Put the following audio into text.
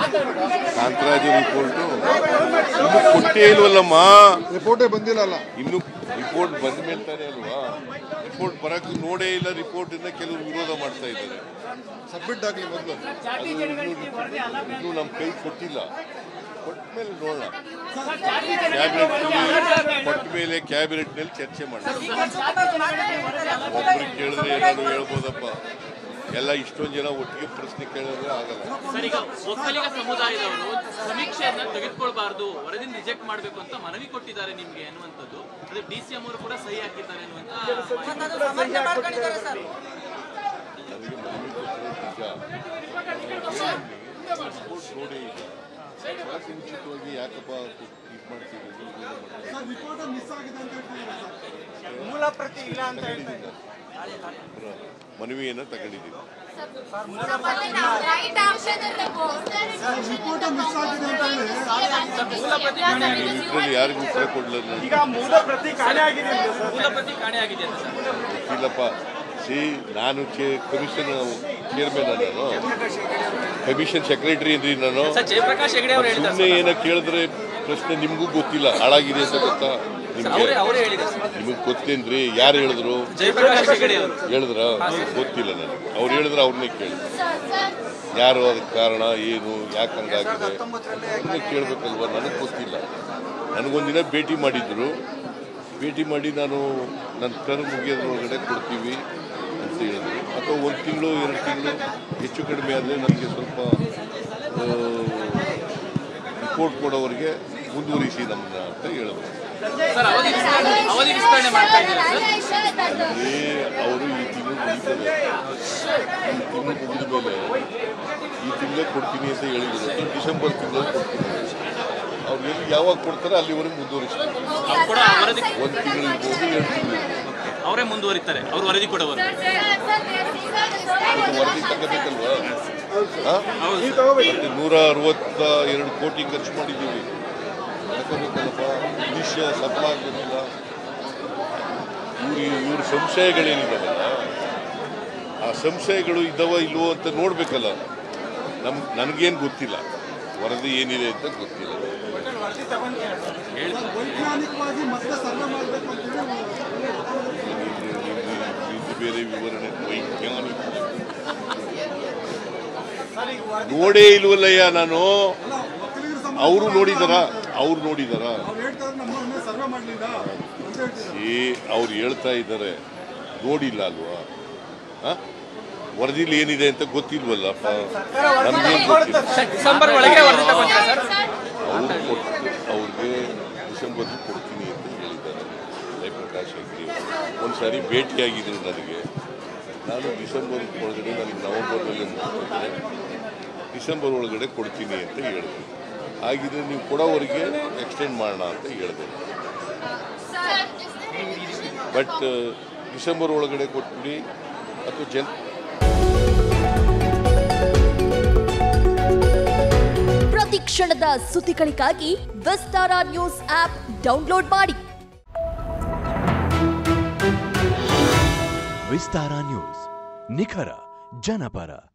Kantharaju report ಇನ್ನು ಕೊಟ್ಟೇ ಇಲ್ವಲ್ಲಮ್ಮ ರಿಪೋರ್ಟೇ ಬಂದಿಲ್ಲಲ್ಲ ಇನ್ನು ರಿಪೋರ್ಟ್ ಬಂದ ಮೇಲೆ ತಾನೇ ಅಲ್ವಾ ರಿಪೋರ್ಟ್ ಬರಕ್ಕೆ ನೋಡೇ ಇಲ್ಲ ರಿಪೋರ್ಟ್ ಇಂದ ಕೆಲವರು ವಿರೋಧ ಮಾಡ್ತಾ ಇದ್ದಾರೆ ಸಬ್ಮಿಟ್ ಆಗ್ಲಿ ಮೊದಲು ಅದು ಇನ್ನೂ ಇನ್ನೂ ನಮ್ಮ ಕೈ ಕೊಟ್ಟಿಲ್ಲ ಕೊಟ್ಟ ಮೇಲೆ ನೋಡೋಣ ಕ್ಯಾಬಿನೆಟ್ ಕೊಟ್ಟ ಮೇಲೆ ಕ್ಯಾಬಿನೆಟ್ ನಲ್ಲಿ ಚರ್ಚೆ ಮಾಡೋಣ ಒಬ್ರಿಗೆ ಕೇಳಿದ್ರೆ ಏನಾದ್ರು ಹೇಳ್ಬೋದಪ್ಪ ಎಲ್ಲ ಇಷ್ಟೊಂದು ಜನ ಒಟ್ಟಿಗೆ ಪ್ರಶ್ನೆ ಕೇಳಿದ್ರೆ ಆಗಲ್ಲ ಸರ್ ಈಗ ಒಕ್ಕಲಿಗ ಸಮುದಾಯದವರು ಸಮೀಕ್ಷೆಯನ್ನ ತೆಗೆದುಕೊಳ್ಬಾರ್ದು ವರದಿ ರಿಜೆಕ್ಟ್ ಮಾಡಬೇಕು ಅಂತ ಮನವಿ ಕೊಟ್ಟಿದ್ದಾರೆ ನಿಮ್ಗೆ ಅನ್ನುವಂಥದ್ದು ಅದೇ ಡಿ ಸಿ ಎಂ ಅವರು ಕೂಡ ಸಹಿ ಹಾಕಿದ್ದಾರೆ ಅನ್ನುವಂತ ನನಗೆ ಮನವಿ ಕೊಟ್ಟಿರೋದು ನಿಜ ರಿಪೋರ್ಟ್ ನೋಡಿ ಈಗ ಯಾಕೆ ಮುಂಚಿತವಾಗಿ ಯಾಕಪ್ಪ ಇದು ಮಾಡ್ತೀವಿ ಮೂಲ ಪ್ರತಿ ಇಲ್ಲ ಅಂತ ಹೇಳ್ತಾರೆ ಮನವಿಯನ್ನು ತಗೊಂಡಿದ್ದೀವಿ ಇದರಲ್ಲಿ ಯಾರಿಗೂ ಉತ್ತರ ಕೊಡಲಿಲ್ಲ ಈಗ ಮೂಲ ಪ್ರತಿ ಕಾಣೆ ಆಗಿದೆ ಅಂತ ಸರ್ ಮೂಲ ಪ್ರತಿ ಕಾಣೆಯಾಗಿದೆ ಅಂತ ಸರ್ ಇಲ್ಲಪ್ಪ ಸಿ ನಾನು ಚೇ ಕಮಿಷನ್ ಚೇರ್ಮನ್ ನಾನು ಕಮಿಷನ್ ಸೆಕ್ರೆಟರಿ ಇದ್ರಿ ನಾನು ಸರ್ ಜಯಪ್ರಕಾಶ್ ಹೆಗಡೆ ಅವರು ಹೇಳಿದ್ದಾರೆ ಸುಮ್ಮನೆ ಏನೋ ಕೇಳಿದ್ರೆ ಪ್ರಶ್ನೆ ನಿಮಗೂ ಗೊತ್ತಿಲ್ಲ ಹಾಳಾಗಿದೆ ಅಂತ ಗೊತ್ತಾ ನಿಮ್ಗೆ ಅವರೇ ಅವರೇ ಹೇಳಿದ್ದಾರೆ ಸರ್ ನಿಮಗೆ ಗೊತ್ತೇನ್ರಿ ಯಾರು ಹೇಳಿದ್ರು ಜಯಪ್ರಕಾಶ್ ಹೆಗಡೆ ಅವರು ಹೇಳಿದ್ರ ಗೊತ್ತಿಲ್ಲ ನನಗೆ ಅವ್ರು ಹೇಳಿದ್ರೆ ಅವ್ರನ್ನೇ ಕೇಳಿ ಯಾರು ಅದಕ್ಕೆ ಕಾರಣ ಏನು ಯಾಕೆ ಹಂಗಾಗಿದೆ ಅದನ್ನೇ ಕೇಳಬೇಕಲ್ವ ನನಗೆ ಗೊತ್ತಿಲ್ಲ ನನಗೊಂದಿನ ಭೇಟಿ ಮಾಡಿದ್ರು ಭೇಟಿ ಮಾಡಿ ನಾನು ನನ್ನ ಟರ್ಮ್ ಮುಗಿಯೋದ್ರೊಳಗಡೆ ಕೊಡ್ತೀವಿ ಅಂತ ಹೇಳಿದ್ರು ಅಥವಾ ಒಂದು ತಿಂಗಳು ಎರಡು ತಿಂಗಳು ಹೆಚ್ಚು ಕಡಿಮೆ ಆದರೆ ನನಗೆ ಸ್ವಲ್ಪ ರಿಪೋರ್ಟ್ ಕೊಡೋವರೆಗೆ ಮುಂದುವರಿಸಿ ನಮ್ಮನ್ನ ಅಂತ ಹೇಳಿದ್ರು ಸರ್ ಅವಧಿ ವಿಸ್ತರಣೆ ಅವಧಿ ವಿಸ್ತರಣೆ ಮಾಡ್ತಾ ಇದ್ದಾರೆ ಸರ್ ಅಲ್ಲಿ ಅವರು ಈ ತಿಂಗಳು ಮುಗಿತದೆ ಈ ತಿಂಗಳು ಮುಗಿದ ಮೇಲೆ ಈ ತಿಂಗಳೇ ಕೊಡ್ತೀನಿ ಅಂತ ಹೇಳಿದ್ರು ಡಿಸೆಂಬರ್ ತಿಂಗಳಲ್ಲಿ ಕೊಡ್ತೀನಿ ಅವ್ರು ಎಲ್ಲಿ ಯಾವಾಗ ಕೊಡ್ತಾರೆ ಅಲ್ಲಿವರೆಗೆ ಮುಂದುವರಿಸ್ತಾರೆ ಅವ್ರು ಕೂಡ ವರದಿ ಒಂದು ತಿಂಗಳು ಇರ್ಬೋದು ಎರಡು ತಿಂಗಳು ಇರ್ಬೋದು ಅವರೇ ಮುಂದುವರಿತಾರೆ ಅವರು ವರದಿ ಕೊಡೋವರು ಮತ್ತೆ ವರದಿ ತಗೋಬೇಕಲ್ವಾ ಹಾ? ಮತ್ತೆ ನೂರ ಅರವತ್ತ ಎರಡು ಕೋಟಿ ಖರ್ಚು ಮಾಡಿದ್ದೀವಿ ತಗೋಬೇಕಲ್ಲಪ್ಪ ವಿಷಯ ಸಫಲ ಆಗಬೇಕಲ್ಲ ಇವ್ರ ಇವ್ರ ಸಂಶಯಗಳೇನಿದಾವಲ್ಲ ಆ ಸಂಶಯಗಳು ಇದ್ದಾವ ಇಲ್ವೋ ಅಂತ ನೋಡ್ಬೇಕಲ್ಲ ನಮ್ ನನಗೇನು ಗೊತ್ತಿಲ್ಲ ವರದಿ ಏನಿದೆ ಅಂತ ಗೊತ್ತಿಲ್ಲ ವೈಜ್ಞಾನಿಕವಾಗಿ ಮತ್ತೆ ಸರ್ವೆ ಮಾಡಬೇಕು ಅಂತೇಳಿ ಇದು- ಇದು- ಇದು ಬೇರೆ ವಿವರಣೆ ವೈಜ್ಞಾನಿಕ ನೋಡೇ ಇಲ್ವಲ್ಲಯ್ಯ ನಾನು ಒಕ್ಕಲಿಗರ ಸಮಾಜ ಅವರು ನೋಡಿದಾರ ಅವ್ರು ನೋಡಿದಾರ ಅವ್ರು ಹೇಳ್ತಾರೆ ನಮ್ಮ ಸರ್ವೆ ಮಾಡಲಿಲ್ಲ ಅಂತ ಹೇಳ್ತಾರೆ ಏ ಅವ್ರು ಹೇಳ್ತಾ ಇದ್ದಾರೆ ನೋಡಿಲ್ಲ ಅಲ್ವಾ ಆ? ವರದಿಲಿ ಏನಿದೆ ಅಂತ ಗೊತ್ತಿಲ್ವಲ್ಲಪ್ಪ ನಮ್ಗೇನ್ ಗೊತ್ತಿಲ್ಲ ಡಿಸೆಂಬರ್ ಒಳಗೆ ವರದಿ ತಗೊಂತಾರೆ ಸರ್ ಅವ್ರು ಕೊಟ್ಟು ಅವ್ರಿಗೆ ಡಿಸೆಂಬರ್ ಕೊಡ್ತೀನಿ ಅಂತ ಹೇಳಿದ್ದಾರೆ ಜಯಪ್ರಕಾಶ್ ಹೆಗ್ಡೆ ಒಂದು ಸಾರಿ ಭೇಟಿಯಾಗಿದ್ರು ನನಗೆ ನಾನು ಡಿಸೆಂಬರ್ ಒಳಗಡೆ ನನಗೆ ನವೆಂಬರ್ನಲ್ಲಿ ಮುಗಿಸ್ತದೆ ಡಿಸೆಂಬರ್ ಒಳಗಡೆ ಕೊಡ್ತೀನಿ ಅಂತ ಹೇಳಿದೆ ಹಾಗಿದ್ರೆ ನೀವು ಕೊಡೋವರೆಗೆ ಎಕ್ಸ್ಟೆಂಡ್ ಮಾಡೋಣ ಅಂತ ಹೇಳಿದೆ ಬಟ್ ಡಿಸೆಂಬರ್ ಒಳಗಡೆ ಕೊಟ್ಬಿಡಿ ಅಥವಾ ಜನ್ ಪ್ರತಿ ಕ್ಷಣದ ಸುದ್ದಿಗಳಿಗಾಗಿ ವಿಸ್ತಾರ ನ್ಯೂಸ್ ಆಪ್ ಡೌನ್ಲೋಡ್ ಮಾಡಿ ವಿಸ್ತಾರ ನ್ಯೂಸ್ ನಿಖರ ಜನಪರ